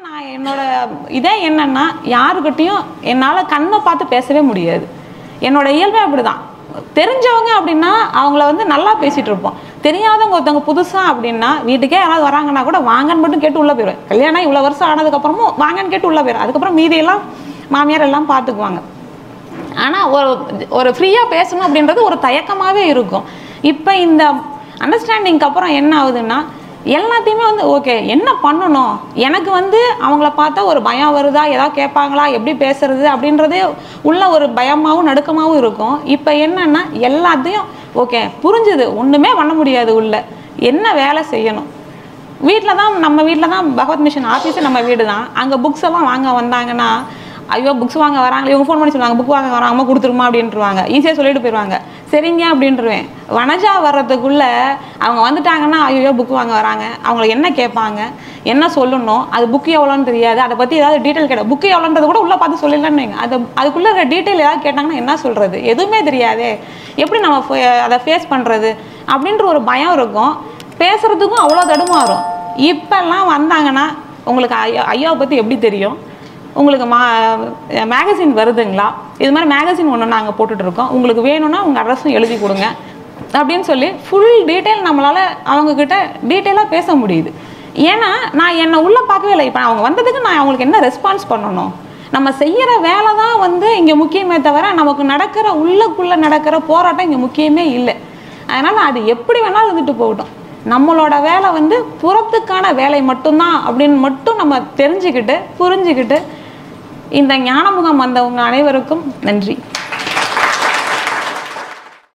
நான் என்னோட இதே என்னன்னா யாருக்கிட்டையும் என்னால் கண்ணை பார்த்து பேசவே முடியாது என்னோட இயல்பே அப்படிதான் தெரிஞ்சவங்க அப்படின்னா அவங்கள வந்து நல்லா பேசிட்டு இருப்போம் தெரியாதவங்க ஒருத்தவங்க புதுசா அப்படின்னா வீட்டுக்கே யாராவது வராங்கன்னா கூட வாங்கன்னு மட்டும் கேட்டு உள்ள போயிடுவேன் கல்யாணம் இவ்வளோ வருஷம் ஆனதுக்கப்புறமும் வாங்கன்னு கேட்டு உள்ள போயிடுவேன் அதுக்கப்புறம் மீதியெல்லாம் மாமியார் எல்லாம் பார்த்துக்குவாங்க ஆனால் ஒரு ஒரு ஃப்ரீயாக பேசணும் அப்படின்றது ஒரு தயக்கமாகவே இருக்கும் இப்போ இந்த அண்டர்ஸ்டாண்டிங்க்கு அப்புறம் என்ன ஆகுதுன்னா எல்லாத்தையுமே வந்து ஓகே என்ன பண்ணணும் எனக்கு வந்து அவங்கள பார்த்தா ஒரு பயம் வருதா ஏதாவது கேட்பாங்களா எப்படி பேசுறது அப்படின்றதே உள்ள ஒரு பயமாகவும் நடுக்கமாகவும் இருக்கும் இப்போ என்னன்னா எல்லாத்தையும் ஓகே புரிஞ்சுது ஒன்றுமே பண்ண முடியாது உள்ள என்ன வேலை செய்யணும் வீட்டில் தான் நம்ம வீட்டில் தான் பகவத் மிஷன் ஆஃபீஸே நம்ம வீடு தான் அங்கே புக்ஸ் எல்லாம் வாங்க வந்தாங்கன்னா ஐயோ புக்ஸ் வாங்க வராங்களே இவங்க ஃபோன் பண்ணி சொல்லுவாங்க புக் வாங்க வராங்க கொடுத்துருமா அப்படின்ட்டுருவாங்க ஈஸியாக சொல்லிட்டு போயிடுவாங்க சரிங்க அப்படின்ட்டுருவேன் வனஜா வர்றதுக்குள்ள அவங்க வந்துட்டாங்கன்னா ஐயோ புக் வாங்க வராங்க அவங்கள என்ன கேட்பாங்க என்ன சொல்லணும் அது புக்கு எவ்வளோன்னு தெரியாது அதை பற்றி ஏதாவது டீட்டெயில் கேட்ட புக்கு எவ்வளோன்றது கூட உள்ளே பார்த்து சொல்லலன்னு வைங்க அது அதுக்குள்ளே இருக்கிற டீட்டெயில் ஏதாவது கேட்டாங்கன்னா என்ன சொல்கிறது எதுவுமே தெரியாதே எப்படி நம்ம ஃபே- அதை ஃபேஸ் பண்ணுறது அப்படின்ற ஒரு பயம் இருக்கும் பேசுறதுக்கும் அவ்வளோ தடுமாறும் இப்பெல்லாம் வந்தாங்கன்னா உங்களுக்கு ஐயா ஐயாவை பற்றி எப்படி தெரியும் உங்களுக்கு மா மேகசின் வருதுங்களா இது மாதிரி மேகசின் ஒன்று நாங்கள் போட்டுட்ருக்கோம் உங்களுக்கு வேணும்னா உங்கள் அட்ரஸும் எழுதி கொடுங்க அப்படின்னு சொல்லி ஃபுல் டீட்டெயில் நம்மளால் அவங்கக்கிட்ட டீட்டெயிலாக பேச முடியுது ஏன்னா நான் என்னை உள்ளே பார்க்கவே இல்லை இப்போ அவங்க வந்ததுக்கு நான் அவங்களுக்கு என்ன ரெஸ்பான்ஸ் பண்ணணும் நம்ம செய்கிற வேலை தான் வந்து இங்கே முக்கியமே தவிர நமக்கு நடக்கிற உள்ளுக்குள்ளே நடக்கிற போராட்டம் இங்கே முக்கியமே இல்லை அதனால் அது எப்படி வேணாலும் இருந்துட்டு போகட்டும் நம்மளோட வேலை வந்து புறத்துக்கான வேலை மட்டும்தான் அப்படின்னு மட்டும் நம்ம தெரிஞ்சுக்கிட்டு புரிஞ்சுக்கிட்டு இந்த ஞானமுகம் வந்தவங்க அனைவருக்கும் நன்றி